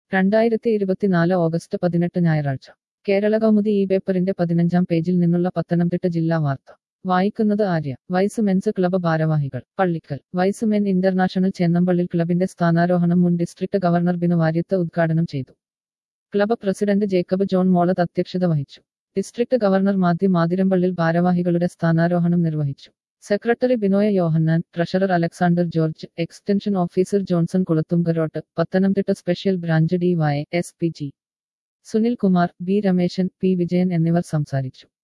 രണ്ടായിരത്തി ഇരുപത്തിനാല് ഓഗസ്റ്റ് പതിനെട്ട് ഞായറാഴ്ച കേരള കൗമുദി ഈ പേപ്പറിന്റെ പതിനഞ്ചാം പേജിൽ നിന്നുള്ള പത്തനംതിട്ട ജില്ലാ വാർത്ത വായിക്കുന്നത് ആര്യ വൈസ് മെൻസ് ക്ലബ്ബ് ഭാരവാഹികൾ Pallikkal Y's men international Chennampallil ക്ലബിന്റെ സ്ഥാനാരോഹണം മുൻ ഡിസ്ട്രിക്ട് ഗവർണർ ബിനു വാര്യത്ത് ഉദ്ഘാടനം ചെയ്തു ക്ലബ്ബ് പ്രസിഡന്റ് ജേക്കബ് ജോൺ മോളത്ത് അധ്യക്ഷത വഹിച്ചു ഡിസ്ട്രിക്ട് ഗവർണർ മാത്യു മാതിരമ്പള്ളിൽ ഭാരവാഹികളുടെ സ്ഥാനാരോഹണം നിർവഹിച്ചു secretary Binoy Yohannan treasurer Alexander George extension officer Johnson Kulathumkarottu Pathanamthitta special branch D Y S P G Sunil Kumar B Rameshan P Vijayan എന്നിവർ സംസാരിച്ചു